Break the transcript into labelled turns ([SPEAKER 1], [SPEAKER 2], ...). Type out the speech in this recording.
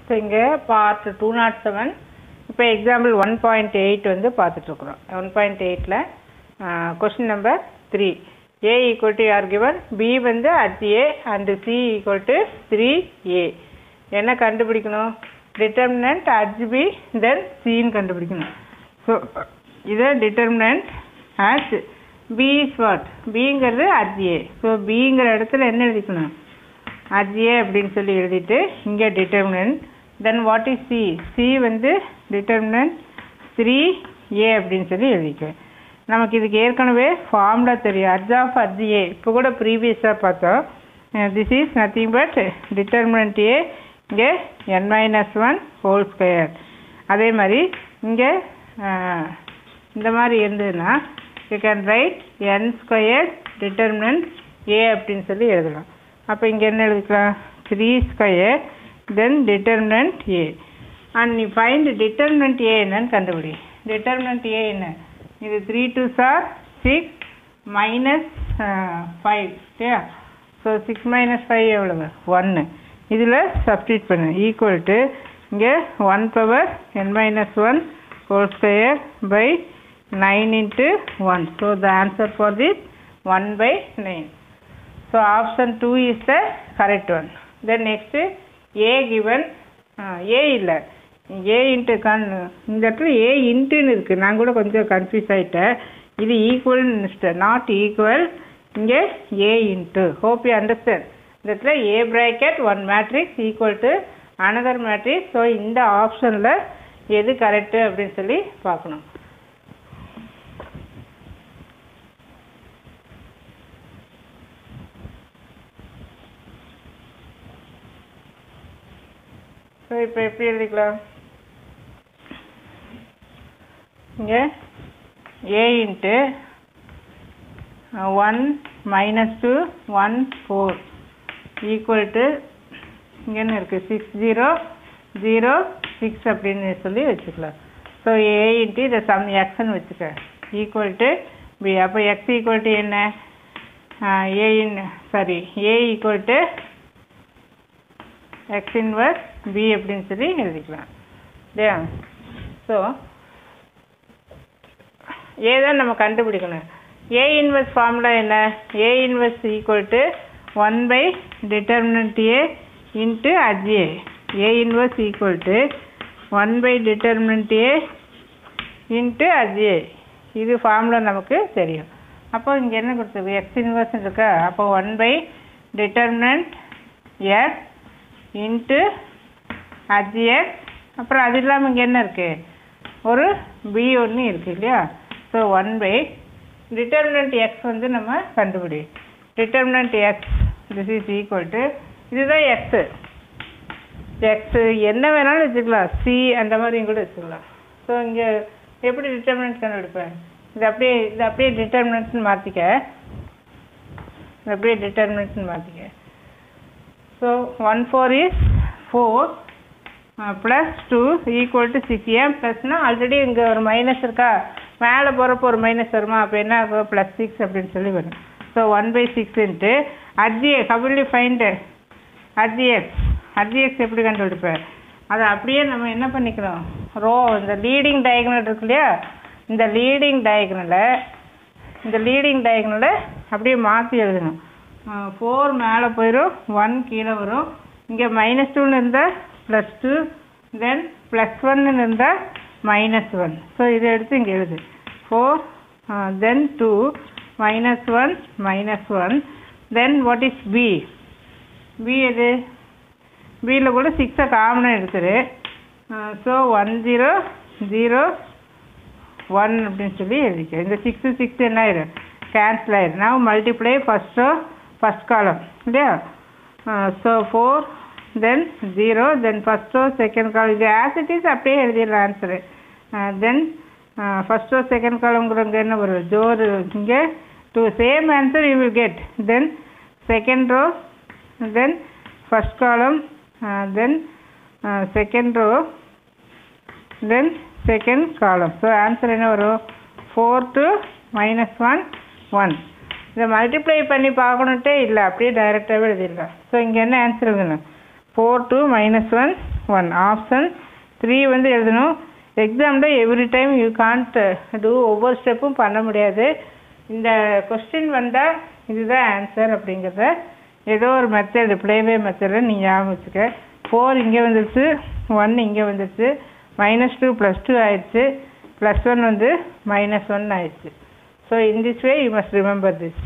[SPEAKER 1] so இங்கே part two nought seven இப்போ example one point eight வந்து பார்த்துட்ருக்குறோம் ஒன் பாயிண்ட் எயிட்டில் question number three A equal to are given B வந்து adj A and C equal to three A என்ன கண்டுபிடிக்கணும் determinant adj B then சின்னு கண்டுபிடிக்கணும் so இதை determinant adj B is what பிங்கிறது அட் ஏ ஸோ பிங்கிற இடத்துல என்ன எழுதிக்கணும் அட் ஏ அப்படின்னு சொல்லி எழுதிட்டு இங்கே determinant then what is C C வந்து டிட்டர்மினன்ட் த்ரீ ஏ அப்படின்னு சொல்லி எழுதிக்குவேன் நமக்கு இதுக்கு ஏற்கனவே ஃபார்முலா தெரியும் அர்ஜ் ஆஃப் அர்ஜ் ஏ இப்போ கூட ப்ரீவியஸாக பார்த்தோம் this is nothing but determinant A இங்கே n minus one whole square அதே மாதிரி இங்கே இந்த மாதிரி இருந்ததுன்னா you can write n square determinant A அப்படின்னு சொல்லி எழுதலாம் அப்போ இங்கே என்ன எழுதிக்கலாம் three square then determinant A and நீ ஃபைண்ட் டிட்டர்மினன்ட் ஏ என்னன்னு கண்டுபிடி டிட்டர்மினன்ட் ஏ என்ன இது three two sir six minus five சரியா ஸோ சிக்ஸ் மைனஸ் ஃபைவ் எவ்வளவு ஒன்று இதில் சப்ஸ்டியூட் பண்ணு ஈக்குவல் டு இங்கே one power n minus one whole square by nine into one so the answer for this one by nine so option two is the correct one then next A given A இல்லை A into கன் இந்த இடத்துல ஏ இன்ட்டுன்னு இருக்குது நான் கூட கொஞ்சம் confuse ஆகிட்டேன் இது ஈக்குவல்னு not equal இங்கே A into hope you understand இந்த இடத்துல A bracket one matrix equal to another matrix so இந்த ஆப்ஷனில் எது கரெக்டு அப்படின்னு சொல்லி பார்க்கணும் ஸோ இப்போ எப்படி எழுதிக்கலாம் இங்கே A into one minus two one four equal to இங்கே என்ன இருக்குது சிக்ஸ் ஜீரோ ஜீரோ சிக்ஸ் அப்படின்னு சொல்லி வச்சுக்கலாம் ஸோ ஏ இன்ட்டு இதை சம் எக்ஸ்ன்னு வச்சுக்க ஈக்குவல் டு பி அப்போ எக்ஸ் ஈக்குவல் டு என்ன A in sorry A equal to X inverse B அப்படின்னு சொல்லி எழுதிக்கலாம் இல்லையா ஸோ ஏ தான் நம்ம கண்டுபிடிக்கணும் ஏ இன்வர்ஸ் ஃபார்முலா என்ன A inverse equal to one by determinant A into adj A A inverse equal to one by determinant A into adj A இது formula நமக்கு தெரியும் அப்போ இங்கே என்ன கொடுத்துருக்கு எக்ஸ் இன்வர்ஸ் இருக்கா அப்போ one by determinant X into adj X அப்புறம் அது இல்லாமல் இங்கே என்ன இருக்குது ஒரு பி ஒன்று இருக்குது இல்லையா so one by determinant X வந்து நம்ம கண்டுபிடி determinant X this is equal to இதுதான் எக்ஸு எக்ஸு என்ன வேணாலும் வச்சுக்கலாம் சி அந்த மாதிரியும் கூட வச்சுக்கலாம் ஸோ இங்கே எப்படி டிட்டர்மினன்ட் கண்டுபிடிப்பேன் இது அப்படியே இது அப்படியே டிட்டர்மினன்ட்னு மாற்றிக்க இது அப்படியே டிட்டர்மினன்ட்னு மாற்றிக்க so one four is four plus two equal to six ஏன் ப்ளஸ்னால் ஆல்ரெடி இங்கே ஒரு மைனஸ் இருக்கா மேலே போகிறப்போ ஒரு மைனஸ் வருமா அப்போ என்ன ஆகும் ப்ளஸ் சிக்ஸ் அப்படின்னு சொல்லி வரும் so one by six into adj X hopefully find adj X adj X எப்படி கண்டுபிடிப்பேன் அதை அப்படியே நம்ம என்ன பண்ணிக்கிறோம் ரோ இந்த லீடிங் டயக்னல் இருக்கு இல்லையா இந்த லீடிங் டயக்னலை இந்த லீடிங் டயக்னலை அப்படியே மாற்றி எழுதணும் ஃபோர் மேலே போயிடும் ஒன் கீழே வரும் இங்கே மைனஸ் டூன்னு இருந்தால் ப்ளஸ் டூ தென் ப்ளஸ் ஒன்னு இருந்தால் மைனஸ் ஒன் ஸோ இதை எடுத்து இங்கே எழுது four then two minus one minus one then what is B B எது பியில் கூட சிக்ஸை காமனாக எடுத்துரு so one zero zero one அப்படின்னு சொல்லி எழுதிக்க இந்த சிக்ஸு சிக்ஸ் என்ன ஆயிரும் கேன்சல் ஆயிரும் நான் மல்டிப்ளை ஃபஸ்ட்டோ ஃபஸ்ட் காலம் இல்லையா so four then zero then first row second column இது ஆஸ் இட் இஸ் அப்படியே எழுதிடலாம் ஆன்சரு தென் ஃபஸ்ட்டோ செகண்ட் காலங்கிறவங்க என்ன வரும் ஜோரு இங்கே two same answer you will get then second row then first column then second row then second column so answer என்ன வரும் four two minus one one இதை multiply பண்ணி பார்க்கணுன்ட்டே இல்லை அப்படியே டைரெக்டாகவே எழுதிடலாம் ஸோ இங்கே என்ன ஆன்சர் எழுதணும் four two minus one one option three வந்து எழுதணும் எக்ஸாமில் every time you can't do ஒவ்வொரு ஸ்டெப்பும் பண்ண முடியாது இந்த கொஸ்டின் வந்தால் இதுதான் ஆன்சர் அப்படிங்கிறத ஏதோ ஒரு மெத்தட் ப்ளேவே மெத்தடில் நீங்கள் ஞாபகம் வச்சுக்க ஃபோர் இங்கே வந்துருச்சு ஒன் இங்கே வந்துருச்சு மைனஸ் டூ ப்ளஸ் டூ ஆயிடுச்சு ப்ளஸ் ஒன் வந்து மைனஸ் ஒன் ஆயிடுச்சு so in this way you must remember this